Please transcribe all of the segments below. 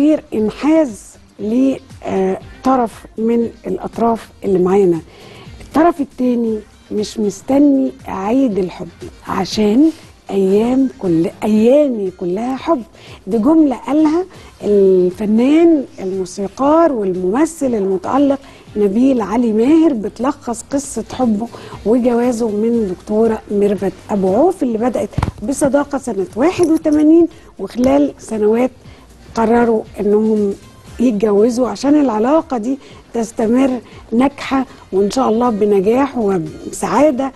كبير انحاز لطرف من الاطراف اللي معانا الطرف التاني مش مستني عيد الحب عشان ايام كل ايامي كلها حب دي جمله قالها الفنان الموسيقار والممثل المتالق نبيل علي ماهر بتلخص قصه حبه وجوازه من دكتوره ميرفت ابو عوف اللي بدات بصداقه سنه 81 وخلال سنوات قرروا انهم يتجوزوا عشان العلاقه دي تستمر ناجحه وان شاء الله بنجاح وبسعاده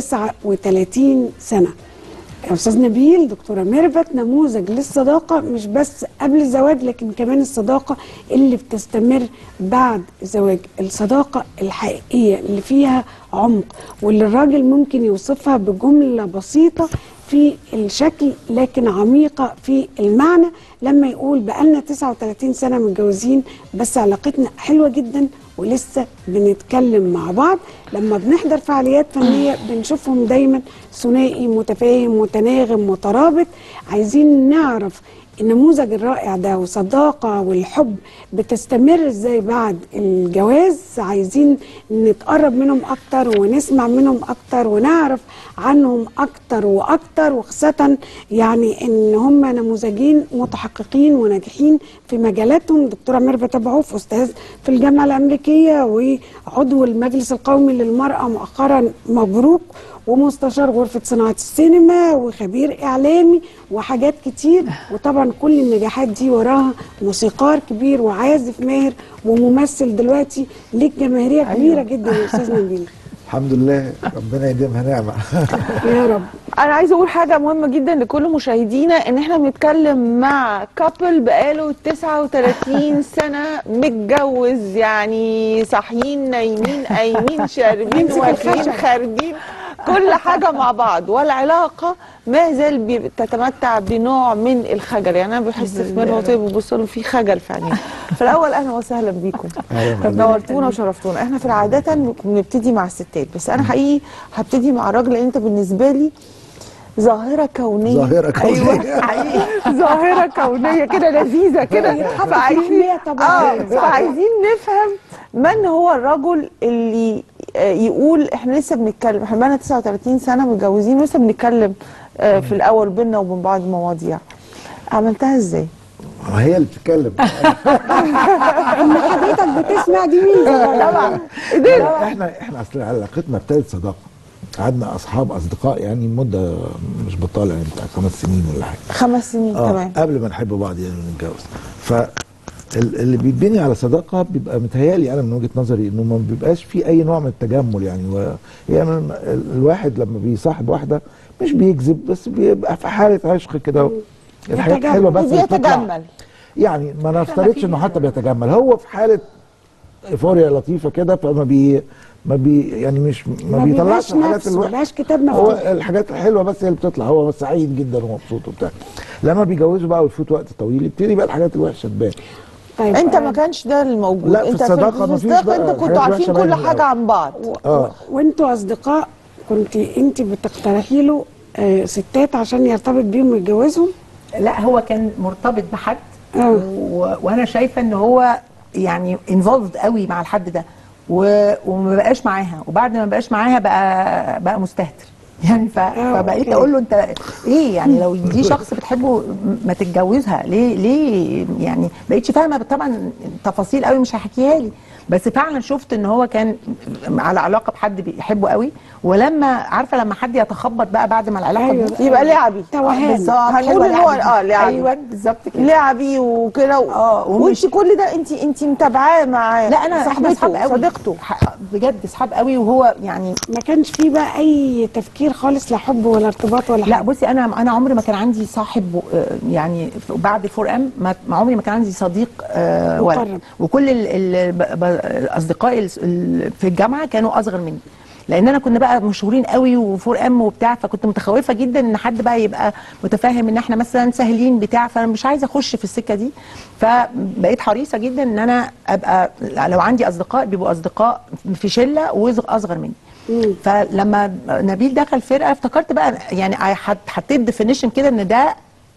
39 سنه يا استاذ نبيل دكتوره ميرفت نموذج للصداقه مش بس قبل الزواج لكن كمان الصداقه اللي بتستمر بعد الزواج الصداقه الحقيقيه اللي فيها عمق واللي الراجل ممكن يوصفها بجمله بسيطه في الشكل لكن عميقه في المعنى لما يقول بقالنا 39 سنه متجوزين بس علاقتنا حلوه جدا ولسه بنتكلم مع بعض لما بنحضر فعاليات فنيه بنشوفهم دايما ثنائي متفاهم متناغم مترابط عايزين نعرف النموذج الرائع ده وصداقه والحب بتستمر ازاي بعد الجواز عايزين نتقرب منهم اكتر ونسمع منهم اكتر ونعرف عنهم اكتر واكتر وخاصه يعني ان هم نموذجين متحققين وناجحين في مجالاتهم دكتوره ميرفت ابو عوف استاذ في الجامعه الامريكيه وعضو المجلس القومي للمراه مؤخرا مبروك ومستشار غرفة صناعة السينما وخبير إعلامي وحاجات كتير وطبعا كل النجاحات دي وراها موسيقار كبير وعازف ماهر وممثل دلوقتي ليك جماهيرية كبيرة جدا يا أستاذ نبيل الحمد لله ربنا يديمها نعمه يا رب انا عايزه اقول حاجه مهمه جدا لكل مشاهدينا ان احنا بنتكلم مع كابل بقاله 39 سنه متجوز يعني صاحيين نايمين قايمين شاربين يمسك واكلين الخشب. خارجين كل حاجه مع بعض والعلاقه ما زال بي- تتمتع بنوع من الخجل يعني انا بحس في مره وطيب ببص له في خجل في عينيه في الاول اهلا وسهلا بيكم أهلاً بيك. نورتونا وشرفتونا احنا في العاده بنبتدي مع الستات بس انا حقيقي هبتدي مع الراجل لان انت بالنسبه لي ظاهرة كونية ظاهرة كونية. أيوة حقيقي ظاهرة كونية كده لذيذة كده فعايزين أهمية طبعاً. اه فعايزين نفهم من هو الرجل اللي آه، يقول احنا لسه بنتكلم احنا بقالنا 39 سنة متجوزين ولسه بنتكلم آه، في الأول بينا وبين بعض مواضيع عملتها ازاي؟ هي اللي بتتكلم أما حضرتك بتسمع دي ميزة طبعا احنا احنا اصل علاقتنا ابتدت صداقه قعدنا اصحاب اصدقاء يعني مده مش بطاله يعني بتاع خمس سنين ولا حاجه خمس سنين اه تمام قبل ما نحب بعض يعني ونتجوز ف ال- اللي بيتبني على صداقه بيبقى متهيألي انا من وجهه نظري انه ما بيبقاش في اي نوع من التجمل يعني و يعني ال- الواحد لما بيصاحب واحده مش بيكذب بس بيبقى في حاله عشق كده الحاجات يتجمل. حلوه بس اللي بتطلع. بيتجمل يعني ما نفترضش انه حتى بيتجمل هو في حاله ايفوريا لطيفه كده فما بي ما بي يعني مش ما, ما بيطلعش بيبقاش الحاجات نفسه ما الوحشه بيبقاش كتاب هو مفتوح الحاجات الحلوه بس هي اللي بتطلع هو سعيد جدا ومبسوط وبتاع لما بيجوزوا بقى ويفوت وقت طويل يبتدي بقى الحاجات الوحشه تبان طيب انت آه، ما كانش ده الموجود لا، في انت الصداقة في مفيش الصداقة بقى انت كنتوا حاجات عارفين وحشة كل باينة حاجة أوي. عن بعض اه وانتوا اصدقاء كنت انت بتقترحي له آه، ستات عشان يرتبط بيهم ويتجوزهم لا هو كان مرتبط بحد آه. و... وانا شايفه ان هو يعني انفولد قوي مع الحد ده و... وما بقاش معاها وبعد ما بقاش معاها بقى بقى مستهتر يعني ف... فبقيت أوكي. اقول له انت ايه يعني لو دي شخص بتحبه ما تتجوزها ليه ليه يعني بقيتش فاهمه طبعا تفاصيل قوي مش هحكيها لي بس فعلا شفت ان هو كان على علاقه بحد بيحبه قوي ولما عارفه لما حد يتخبط بقى بعد ما العلاقه أيوة. تبوظ، يبقى لعبي توهان. بالظبط هنقول حلوة إن هو- لعبي. آه، لعبي. ايوه بالظبط كده لعبي وكده و... اه، ومش- وانت كل ده انت انت متابعاه مع لا انا احنا اصحاب صاحبته قوي صديقته ح- بجد اصحاب قوي وهو يعني ما كانش فيه بقى اي تفكير خالص لا حب ولا ارتباط ولا لا حاجه بصي انا انا عمري ما كان عندي صاحب آه، يعني ف- بعد 4 ام ما ما عمري ما كان عندي صديق آه، ولد مقرب. وكل ال- ال- ب- ب- اصدقائي ال- ال- في الجامعه كانوا اصغر مني لان انا كنا بقى مشهورين قوي وفور ام وبتاع فكنت متخوفه جدا ان حد بقى يبقى متفاهم ان احنا مثلا سهلين بتاع فانا مش عايزه اخش في السكه دي فبقيت حريصه جدا ان انا ابقى لو عندي اصدقاء بيبقوا اصدقاء في شله واصغر مني فلما نبيل دخل فرقه افتكرت بقى يعني I had- حطيت ديفينيشن كده ان ده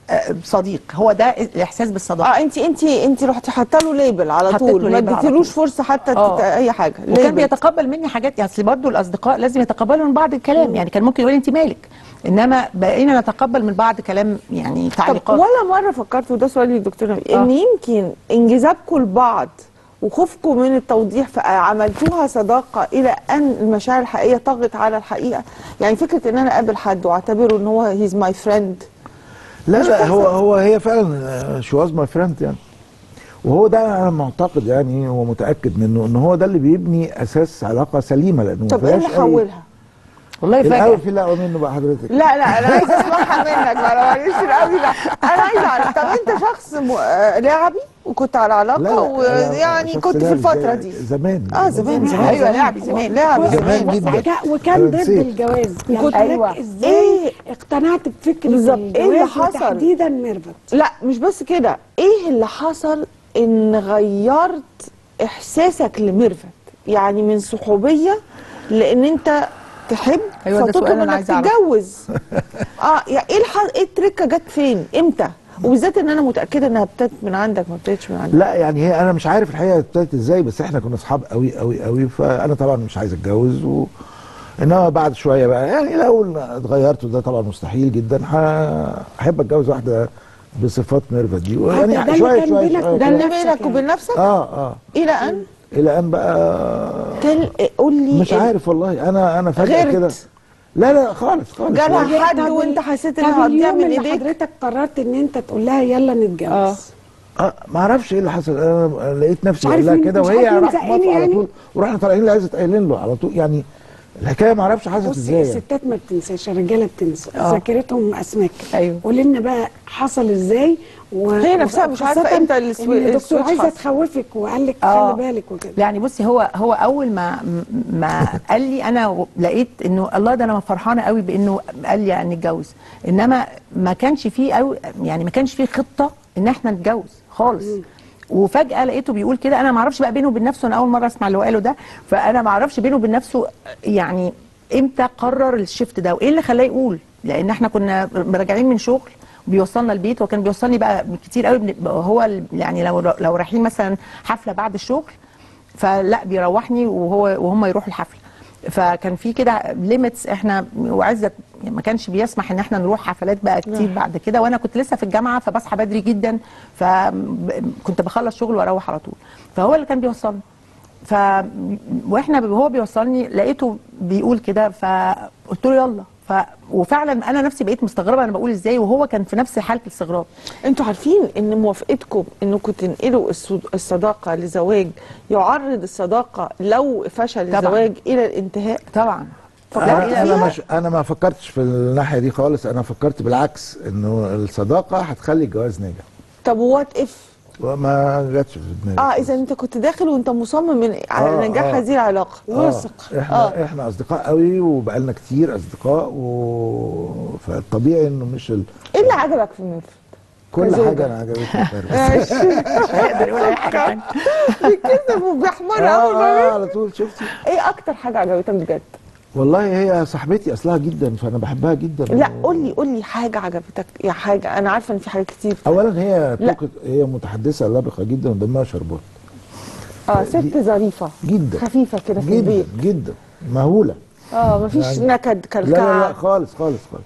آه، صديق هو ده الاحساس بالصداقه اه انت انت انت رحتي حاطه له ليبل على حطيت له طول ما ليبل على اديتلوش طول. فرصه حتى آه. تت- اي حاجه وكان ليبل. بيتقبل مني حاجات يعني اصل برضه الاصدقاء لازم يتقبلوا من بعض الكلام يعني كان ممكن يقول لي انت مالك انما بقينا نتقبل من بعض كلام يعني طب تعليقات ولا مره فكرت وده سؤالي للدكتور نبيل ان يمكن انجذابكم لبعض وخوفكم من التوضيح فعملتوها صداقه الى ان المشاعر الحقيقيه طغت على الحقيقه يعني فكره ان انا اقابل حد واعتبره ان هو هيز ماي فريند لا مش لا هو بتحصل. هو هي فعلا شي واز ماي فريند يعني وهو ده انا معتقد يعني ومتاكد منه ان هو ده اللي بيبني اساس علاقه سليمه لانه ما طب ايه اللي فيهاش أي- حولها؟ والله الاول فجاه في لا منه بقى حضرتك لا لا انا عايزه اسمعها منك بقى معلش القوي لا انا عايزه اعرف طب انت شخص م... آه، لاعبي وكنت على علاقه لا، لا، ويعني شخص كنت في لاعب الفتره زي- دي زمان اه زمان زمان أيوة، لاعبي زمان. لاعبي زمان زمان جدا. وكا- وكان أنا ضد نسيت. الجواز يعني وكنت- أيوة. إيه؟ ازاي اقتنعت بفكره بالظبط. إيه اللي الجواز حصل؟ وتحديدا ميرفت لا مش بس كده ايه اللي حصل ان غيرت احساسك لميرفت يعني من صحوبيه لان انت تحب أيوة، ده فتطلب سؤال أنا انك عايزة أعرفه. تتجوز اه يعني ايه الح... ايه التركه جت فين امتى وبالذات ان انا متاكده انها ابتدت من عندك ما ابتدتش من عندك لا يعني هي انا مش عارف الحقيقه ابتدت ازاي بس احنا كنا اصحاب قوي قوي قوي فانا طبعا مش عايز اتجوز و انما بعد شويه بقى يعني الاول اتغيرت وده طبعا مستحيل جدا ه- احب اتجوز واحده بصفات ميرفت دي حتى ده يعني اللي شويه كان شويه بينك شويه ده وبين اللي كده. نفسك بينك يعني. وبين نفسك اه اه الى ان الى ان بقى تل... قول لي مش عارف والله انا انا فجاه غيرت. كده لا لا خالص خالص جالها لا. حد طب وانت ال- حسيت طب انها هتضيع اليوم من اللي ايديك حضرتك قررت ان انت تقول لها يلا نتجوز آه. اه ما اعرفش ايه اللي حصل انا لقيت نفسي مش عارف اقول لها مين- كده مش وهي عارف مين راحت زقني موافقه على يعني؟ طول ورحنا طالعين لعزه قايلين له على طول يعني الحكايه ما اعرفش حصلت بصي ازاي يعني. الستات ما بتنساش الرجاله بتنسى آه. ذاكرتهم اسماك أيوة. قولي لنا بقى حصل ازاي و... هي نفسها مش عارفة وخاصة إمتى السو- إن الدكتور السويتش عايزه حصل. تخوفك وقال لك آه. خلي بالك وكده يعني بصي هو هو اول ما ما قال لي انا و- لقيت انه الله ده انا فرحانه قوي بانه قال لي يعني نتجوز انما ما كانش فيه أو يعني ما كانش فيه خطه ان احنا نتجوز خالص وفجاه لقيته بيقول كده انا ما اعرفش بقى بينه وبين نفسه انا اول مره اسمع اللي هو قاله ده فانا ما اعرفش بينه وبين نفسه يعني امتى قرر الشيفت ده وايه اللي خلاه يقول لان احنا كنا راجعين من شغل بيوصلنا البيت وكان بيوصلني بقى كتير قوي بن- هو ال- يعني لو لو رايحين مثلا حفله بعد الشغل فلا بيروحني وهو وهم يروحوا الحفله فكان في كده ليميتس احنا وعزت ما كانش بيسمح ان احنا نروح حفلات بقى كتير بعد كده وانا كنت لسه في الجامعه فبصحى بدري جدا فكنت بخلص شغل واروح على طول فهو اللي كان بيوصلني ف واحنا هو بيوصلني لقيته بيقول كده فقلت له يلا ف وفعلا انا نفسي بقيت مستغربه انا بقول ازاي وهو كان في نفس حاله الاستغراب انتوا عارفين ان موافقتكم انكم تنقلوا الصد- الصداقه لزواج يعرض الصداقه لو فشل طبعاً. الزواج الى الانتهاء طبعا انا انا فيها؟ مش انا ما فكرتش في الناحيه دي خالص انا فكرت بالعكس انه الصداقه هتخلي الجواز ناجح طب وات اف وما جاتش في دماغي اه اذا انت كنت داخل وانت مصمم من على آه، نجاح آه. هذه العلاقه واثق احنا آه. احنا اصدقاء قوي وبقالنا كتير اصدقاء و... فالطبيعي انه مش ال... ايه اللي عجبك في ميرفت؟ كل كزوجة. حاجه انا عجبتني فيها. ماشي يقدر يقول اي حاجه تانية. بيتكسف وبيحمر اه اول ما اه بيت- على طول شفتي ايه اكتر حاجه عجبتك بجد؟ والله هي صاحبتي اصلها جدا فانا بحبها جدا لا و- قول لي قول لي حاجه عجبتك يا حاجه انا عارفه ان في حاجات كتير اولا هي لا. توكت هي متحدثه لبقه جدا ودمها شربات اه ست ظريفه جدا خفيفه كده في جدا البيت جدا مهوله اه مفيش يعني- نكد لا لا لا كلكعه خالص خالص خالص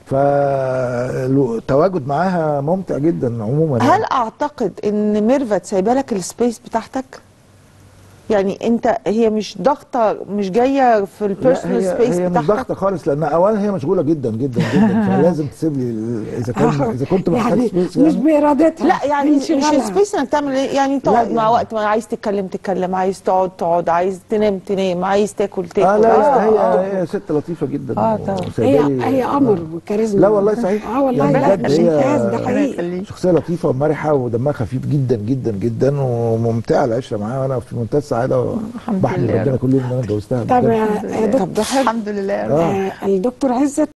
فالتواجد معاها ممتع جدا عموما هل يعني. اعتقد ان ميرفت سايبه لك السبيس بتاعتك؟ يعني انت هي مش ضاغطه مش جايه في لا البيرسونال هي سبيس هي مش بتاعتك ضغطه خالص لان اولا هي مشغوله جدا جدا جدا فلازم تسيب لي ال- اذا كان اذا كنت محتاج يعني سبيس مش يعني بارادتها لا يعني مش بانشغالها. السبيس انك تعمل ايه يعني تقعد لا مع يعني- وقت ما عايز تتكلم تتكلم عايز تقعد تقعد عايز تنام تنام عايز تاكل تاكل اه لا عايز لا تخرج هي هي ست لطيفه جدا آه، طبعا. وسايبة هي لي- هي قمر وكاريزما لا والله صحيح اه والله يعني لا بجد ده هي- ممتاز ده ربنا حقيقي يخليك. شخصيه لطيفه ومرحه ودمها خفيف جدا جدا جدا وممتعه العشره معاها وانا في منتهى السعاده الحمد بحمد لله يا ربنا رب. كل يوم ان انا اتجوزتها طب بجد. يا دكتور طب ده حلو الحمد لله آه. آه، الدكتور عزت